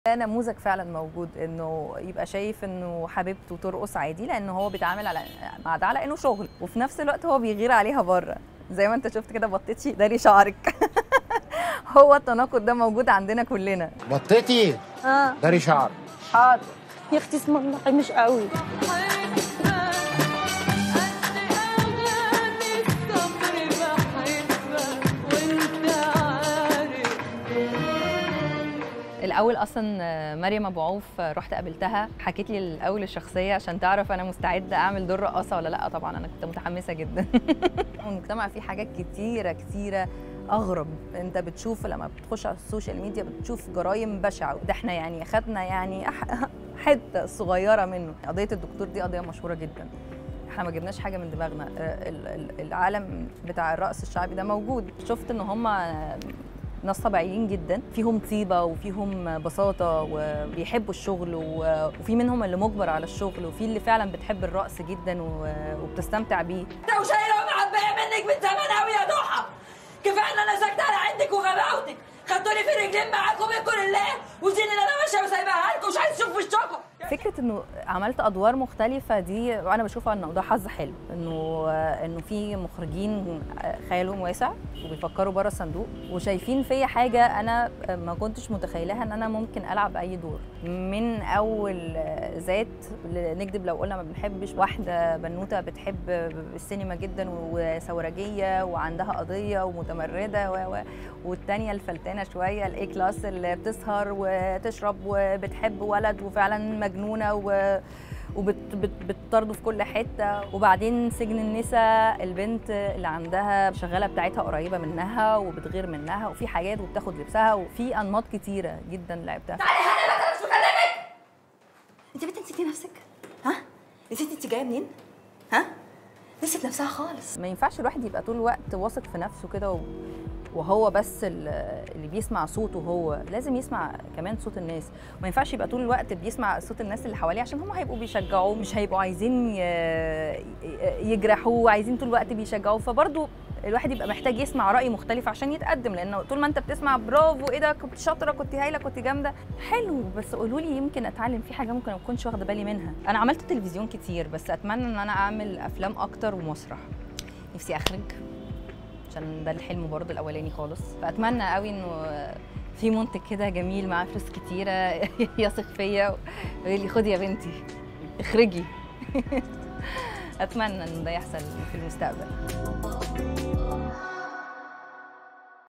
ده نموذج فعلا موجود انه يبقى شايف انه حبيبته ترقص عادي لان هو بيتعامل على مع ده على انه شغل وفي نفس الوقت هو بيغير عليها بره زي ما انت شفت كده بطيتي داري شعرك هو التناقض ده موجود عندنا كلنا بطتي اه داري شعر حاضر يا اختي اسم الله مش قوي الاول اصلا مريم ابو عوف رحت قابلتها حكيت لي الاول الشخصيه عشان تعرف انا مستعده اعمل دور رقاصه ولا لا طبعا انا كنت متحمسه جدا المجتمع فيه حاجات كتيره كتيره اغرب انت بتشوف لما بتخش على السوشيال ميديا بتشوف جرايم بشعه ده احنا يعني خدنا يعني حته صغيره منه قضيه الدكتور دي قضيه مشهوره جدا احنا ما جبناش حاجه من دماغنا العالم بتاع الرقص الشعبي ده موجود شفت ان هم ناس طبيعيين جدا فيهم طيبه وفيهم بساطه وبيحبوا الشغل وفي منهم اللي مجبر على الشغل وفي اللي فعلا بتحب الرقص جدا وبتستمتع بيه انت وشايله معبيه منك من زمان قوي يا ضحى كفايه ان انا ساكته على عندك وغباوتك خدتوني في رجلين معاكم منكم لله والزين اللي انا ماشيه وسايباها لكم مش عايز اشوف وشكم فكره انه عملت ادوار مختلفه دي وانا بشوفها انه ده حظ حلو انه انه في مخرجين خيالهم واسع وبيفكروا بره الصندوق وشايفين فيا حاجه انا ما كنتش متخيلها ان انا ممكن العب اي دور من اول ذات نكذب لو قلنا ما بنحبش واحده بنوته بتحب السينما جدا وثورجيه وعندها قضيه ومتمرده و والتانيه الفلتانه شويه الاي كلاس اللي بتسهر وتشرب وبتحب ولد وفعلا مجنونه و وبتطرده في كل حته وبعدين سجن النساء البنت اللي عندها شغاله بتاعتها قريبه منها وبتغير منها وفي حاجات وبتاخد لبسها وفي انماط كتيره جدا لعبتها تعالي هنا بقى مش بكلمك انت بنت نسيتي نفسك ها نسيتي انت جايه منين ها نسيت نفسها خالص ما ينفعش الواحد يبقى طول الوقت واثق في نفسه كده و... وهو بس اللي بيسمع صوته هو لازم يسمع كمان صوت الناس وما ينفعش يبقى طول الوقت بيسمع صوت الناس اللي حواليه عشان هم هيبقوا بيشجعوه مش هيبقوا عايزين يجرحوه عايزين طول الوقت بيشجعوه فبرضه الواحد يبقى محتاج يسمع راي مختلف عشان يتقدم لانه طول ما انت بتسمع برافو ايه ده كنت شاطره كنت هايله كنت جامده حلو بس قولوا لي يمكن اتعلم في حاجه ممكن ما اكونش واخده بالي منها انا عملت تلفزيون كتير بس اتمنى ان انا اعمل افلام اكتر ومسرح نفسي اخرج عشان ده الحلم برضه الاولاني خالص فاتمنى قوي انه في منتج كده جميل معاه فلوس كتيره يثق فيا ويقول لي خدي يا بنتي اخرجي اتمنى ان ده يحصل في المستقبل